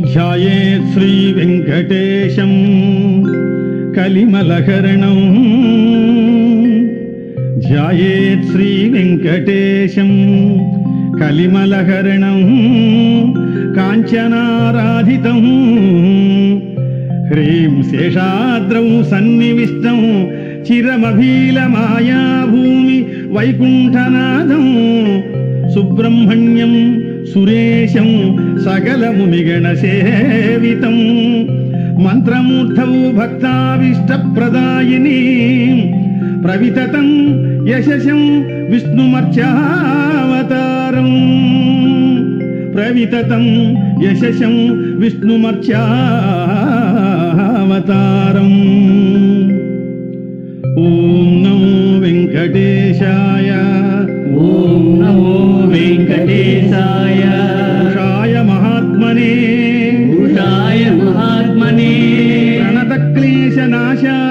ధ్యాయేత్ శ్రీ వెంకటేశం కలిమలహరణం ధ్యాయేత్ శ్రీ వెంకటేశం కలిమలహరణం కాంచనారాధితం హ్రీం శేషాద్రౌ సన్నివిష్టం చిరమభీలమాయాభూమి వైకుంఠనాథం సుబ్రహ్మణ్యం సురేశం సకలమునిగణ సేవితం మంత్రమూర్ధౌ భక్తావిష్టప్రదాయిని ప్రవితతం యశసం విష్ణుమర్చావతారం ప్రవితతం యశసం విష్ణుమర్చావతారం ఓం నమో వెంకటేశాయ ఓం నమో వెంకటేశాయ ఉషాయ మహాత్మనే ఉషాయ మహాత్మనే ప్రణతక్లేశనాశాయ